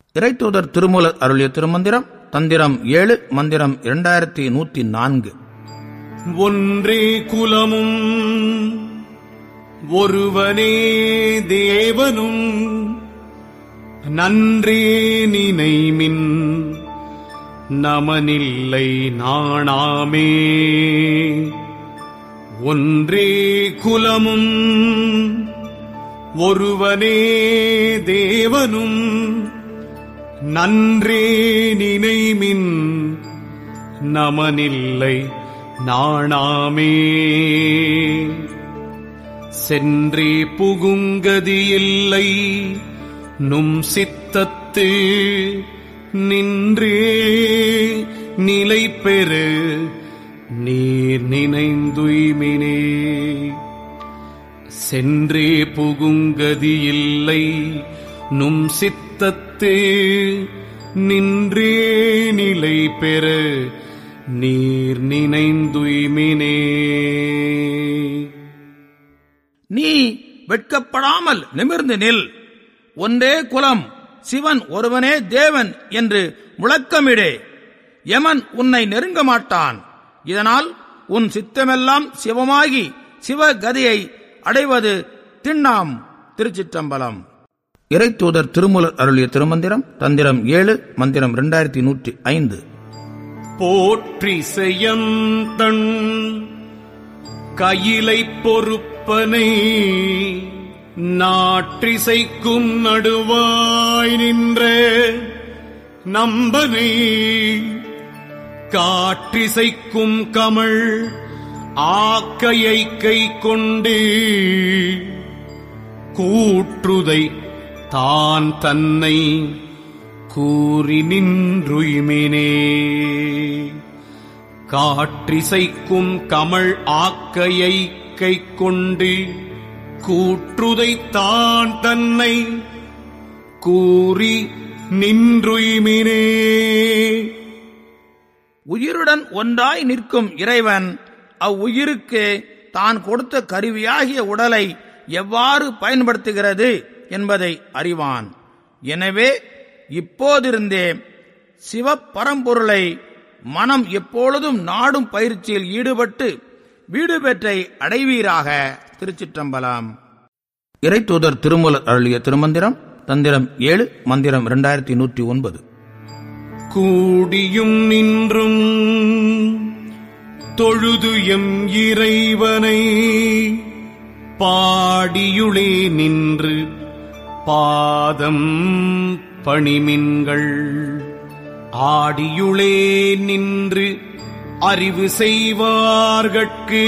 இறைத்தூதர் திருமூலர் அருளிய திருமந்திரம் தந்திரம் ஏழு மந்திரம் இரண்டாயிரத்தி நூத்தி நான்கு ஒன்றே குலமும் ஒருவனே தேவனும் நன்றே நினைமின் நமனில்லை நாணாமே ஒன்றே குலமும் ஒருவனே தேவனும் நன்றே நினைமின் நமனில்லை நாணாமே சென்றே புகுங்கதியில்லை நும் சித்தத்து நின்றே நிலை பெறு நீர் நினைந்துய்மினே சென்றே புகுங்கதியில்லை நும் சித்தத்து நின்றே நிலை பெற நீர் நினைந்துய்மினே நீ வெட்கப்படாமல் நிமிர்ந்து நில் ஒன்றே குலம் சிவன் ஒருவனே தேவன் என்று முழக்கமிடே யமன் உன்னை நெருங்க மாட்டான் இதனால் உன் சித்தமெல்லாம் சிவமாகி சிவகதியை அடைவது திண்ணாம் திருச்சிற்றம்பலம் இறைத்தூதர் திருமூலர் அருளிய திருமந்திரம் தந்திரம் ஏழு மந்திரம் இரண்டாயிரத்தி நூற்றி ஐந்து போற்றி செய்யந்தன் கையிலை பொறுப்பனை நாற்றிசைக்கும் நடுவாய் நின்ற நம்பனை காற்றிசைக்கும் கமழ் ஆக்கையை கை கொண்டு கூற்றுதை தான் தன்னை கூறி நின்றுய்மினே காற்றிசைக்கும் கமழ் ஆக்கையை கை கொண்டு கூற்றுதை தான் தன்னை கூறி நின்றுய்மினே உயிருடன் ஒன்றாய் நிற்கும் இறைவன் அவ்வுயிருக்கு தான் கொடுத்த கருவியாகிய உடலை எவ்வாறு பயன்படுத்துகிறது என்பதை அறிவான் எனவே இப்போதிருந்தே சிவப்பரம்பொருளை மனம் எப்பொழுதும் நாடும் பயிற்சியில் ஈடுபட்டு வீடு பெற்றை அடைவீராக திருச்சிற்றம்பலம் இறைத்தூதர் திருமூலர் அருளிய திருமந்திரம் தந்திரம் ஏழு மந்திரம் இரண்டாயிரத்தி நூற்றி ஒன்பது கூடியும் நின்றும் தொழுது எம் இறைவனை பாடியுளே நின்று பாதம் பணிமின்கள் ஆடியுளே நின்று அறிவு செய்வார்கட்கு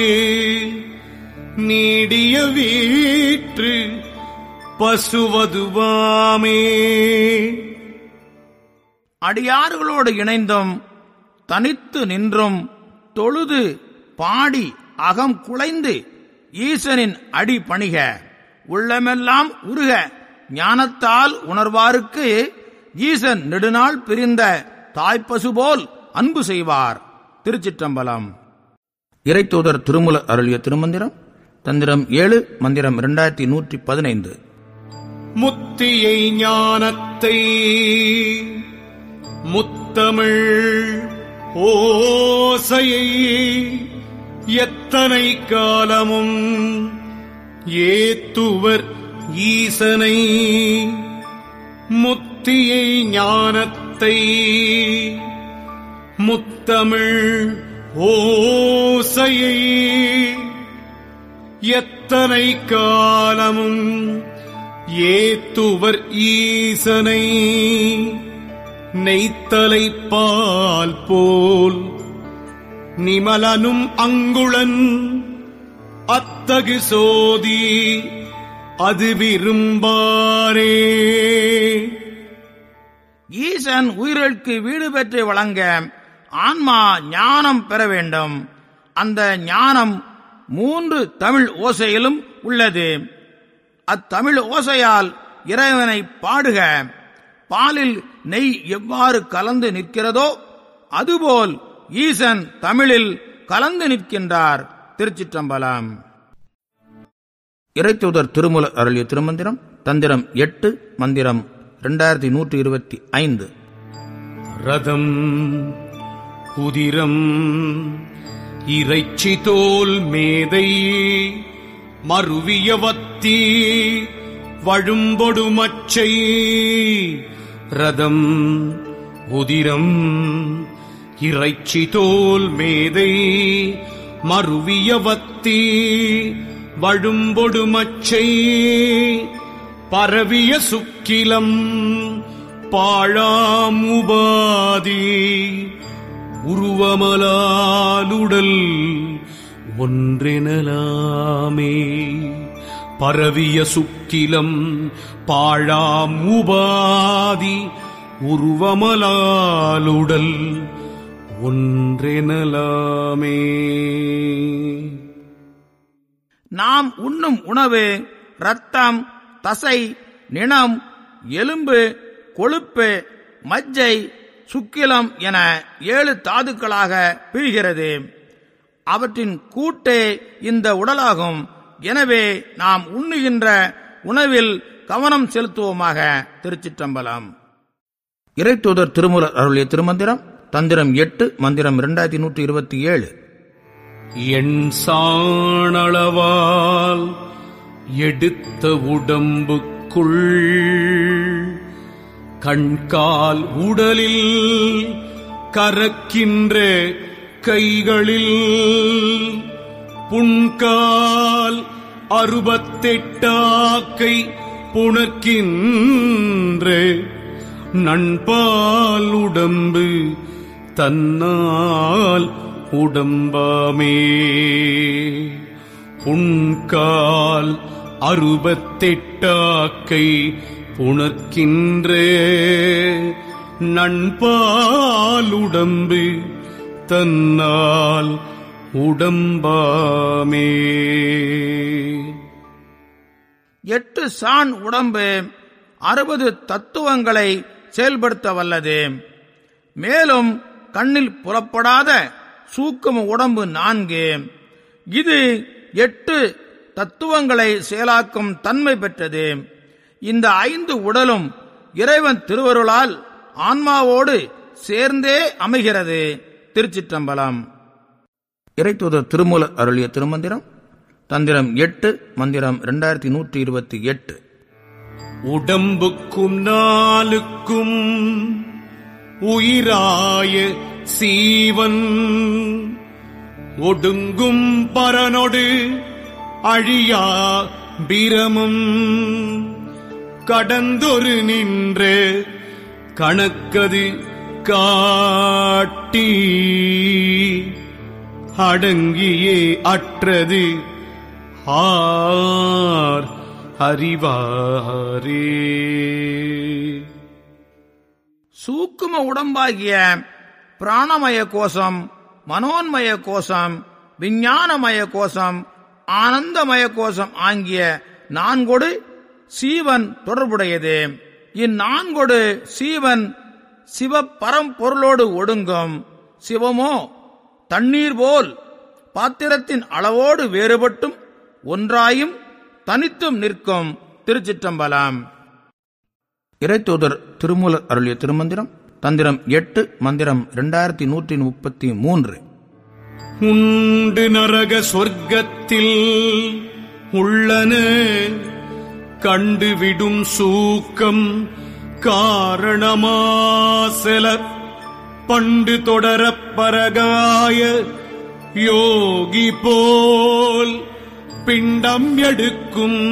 நீடிய வீற்று பசுவதுவாமே அடியார்களோடு இணைந்தும் தனித்து நின்றும் தொழுது பாடி அகம் குலைந்து ஈசனின் அடி பணிக உள்ளமெல்லாம் உருக ஞானத்தால் உணர்வாருக்கு ஈசன் நெடுநாள் பிரிந்த தாய்ப்பசு போல் அன்பு செய்வார் திருச்சிற்றம்பலம் இறைத்தூதர் திருமுல அருளிய திருமந்திரம் தந்திரம் ஏழு மந்திரம் இரண்டாயிரத்தி நூற்றி பதினைந்து முத்தியை ஞானத்தை முத்தமிழ் ஓசையை எத்தனை காலமும் ஏத்துவர் ஈசனை முத்தியை ஞானத்தை முத்தமிழ் ஓசையை எத்தனை காலமும் ஏத்துவர் ஈசனை நெய்த்தலை பால் போல் நிமலனும் அங்குளன் அத்தகு சோதி அது விரும்பாரே ஈசன் உயிர்களுக்கு வீடு பெற்று வழங்க ஆன்மா ஞானம் பெற வேண்டும் அந்த ஞானம் மூன்று தமிழ் ஓசையிலும் உள்ளது அத்தமிழ் ஓசையால் இறைவனை பாடுக பாலில் நெய் எவ்வாறு கலந்து நிற்கிறதோ அதுபோல் ஈசன் தமிழில் கலந்து நிற்கின்றார் திருச்சிற்றம்பலம் இறைத்தூதர் திருமுல அருளிய திருமந்திரம் தந்திரம் எட்டு மந்திரம் இரண்டாயிரத்தி நூற்றி இருபத்தி ஐந்து ரதம் குதிரம் இறைச்சி தோல் மேதை மருவியவத்தி வழும்பொடுமச்சை ரதம் குதிரம் இறைச்சி தோல் மேதை மருவியவத்தி வழும்பொடுமச்சை பரவிய சுக்கிலம் பாழாமுபாதி உருவமலாலுடல் ஒன்றெனலாமே பரவிய சுக்கிலம் பாழாமுபாதி உருவமலாலுடல் ஒன்றெனலாமே நாம் உண்ணும் உணவு ரத்தம் தசை நிணம் எலும்பு கொழுப்பு மஜ்ஜை சுக்கிலம் என ஏழு தாதுக்களாக பிரிகிறது அவற்றின் கூட்டே இந்த உடலாகும் எனவே நாம் உண்ணுகின்ற உணவில் கவனம் செலுத்துவோமாக திருச்சிற்றம்பலம் இறைத்தூதர் திருமுலர் அருளிய திருமந்திரம் தந்திரம் எட்டு மந்திரம் இரண்டாயிரத்தி நூற்றி இருபத்தி ஏழு என் சாணளவால் எடுத்த உடம்புக்குள் கண்கால் உடலில் கரக்கின்ற கைகளில் புண்கால் அறுபத்தெட்டாக்கை புணர்க்கின்ற நண்பால் உடம்பு தன்னால் உடம்பாமே புண்கால் அறுபத்தெட்டாக்கை புணர்க்கின்ற நண்பால் உடம்பு தன்னால் உடம்பாமே எட்டு சான் உடம்பு அறுபது தத்துவங்களை செயல்படுத்த வல்லது மேலும் கண்ணில் புலப்படாத சூக்கும உடம்பு நான்கு இது எட்டு தத்துவங்களை செயலாக்கும் தன்மை பெற்றது இந்த ஐந்து உடலும் இறைவன் திருவருளால் ஆன்மாவோடு சேர்ந்தே அமைகிறது திருச்சிற்றம்பலம் இறைத்தூதர் திருமூல அருளிய திருமந்திரம் தந்திரம் எட்டு மந்திரம் இரண்டாயிரத்தி நூற்றி இருபத்தி எட்டு உடம்புக்கும் நாளுக்கும் உயிராய சீவன் ஒடுங்கும் பரனொடு அழியா பிரமும் கடந்தொரு நின்ற கணக்கது காட்டி அடங்கியே அற்றது ஆர் அறிவாரே சூக்கும உடம்பாகிய பிராணமய கோஷம் மனோன்மய கோஷம் விஞ்ஞானமய கோஷம் ஆனந்தமய கோஷம் ஆகிய நான்கொடு சீவன் தொடர்புடையது இந்நான்கொடு சீவன் சிவ பரம்பொருளோடு ஒடுங்கும் சிவமோ தண்ணீர் போல் பாத்திரத்தின் அளவோடு வேறுபட்டும் ஒன்றாயும் தனித்தும் நிற்கும் திருச்சிற்றம்பலம் இறைத்தூதர் திருமூலர் அருளிய திருமந்திரம் தந்திரம் எட்டு மந்திரம் இரண்டாயிரத்தி நூற்றி முப்பத்தி மூன்று உண்டு நரக சொர்க்கத்தில் உள்ளன கண்டுவிடும் சூக்கம் காரணமாசல பண்டு தொடரப் பரகாய யோகி போல் பிண்டம் எடுக்கும்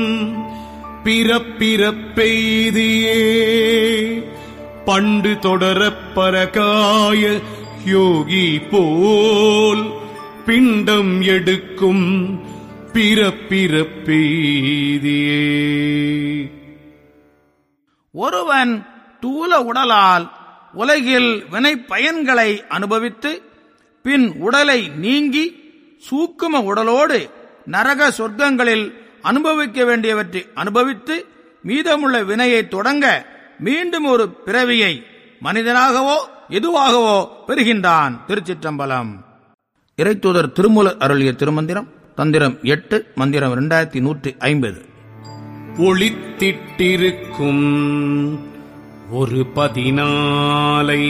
பிறப்பிறப்பெய்தியே பண்டு தொடரப் பரகாய யோகி போல் பிண்டம் எடுக்கும் பிறப்பிறப்பெய்தியே ஒருவன் தூல உடலால் உலகில் வினை பயன்களை அனுபவித்து பின் உடலை நீங்கி சூக்கும உடலோடு நரக சொர்க்கங்களில் அனுபவிக்க வேண்டியவற்றை அனுபவித்து மீதமுள்ள வினையை தொடங்க மீண்டும் ஒரு பிறவியை மனிதனாகவோ எதுவாகவோ பெறுகின்றான் திருச்சிற்றம்பலம் இறைத்தூதர் திருமூலர் அருளிய திருமந்திரம் தந்திரம் எட்டு மந்திரம் இரண்டாயிரத்தி நூற்றி ஐம்பது ஒளித்திட்டிருக்கும் ஒரு பதினாலை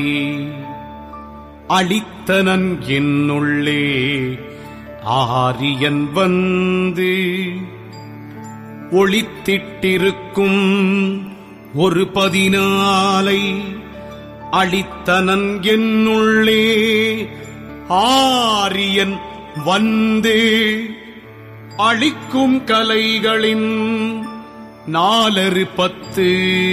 அளித்தனன் என்னுள்ளே ஆரியன் வந்து ஒளித்திட்டிருக்கும் ஒரு பதினாலை அளித்தனன் என்னுள்ளே ஆரியன் வந்து அளிக்கும் கலைகளின் நாலரு பத்து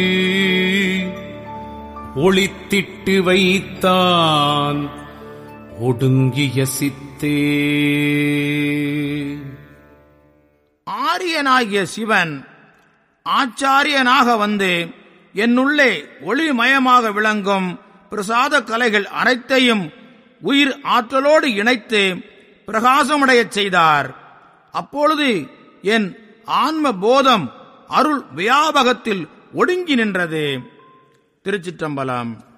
ஒளித்திட்டு வைத்தான் ஒடுங்கிய சித்தே ஆரியனாகிய சிவன் ஆச்சாரியனாக வந்து என்னுள்ளே ஒளிமயமாக விளங்கும் பிரசாத கலைகள் அனைத்தையும் உயிர் ஆற்றலோடு இணைத்து பிரகாசமடையச் செய்தார் அப்பொழுது என் ஆன்ம போதம் அருள் வியாபகத்தில் ஒடுங்கி நின்றது திருச்சிற்றம்பலம்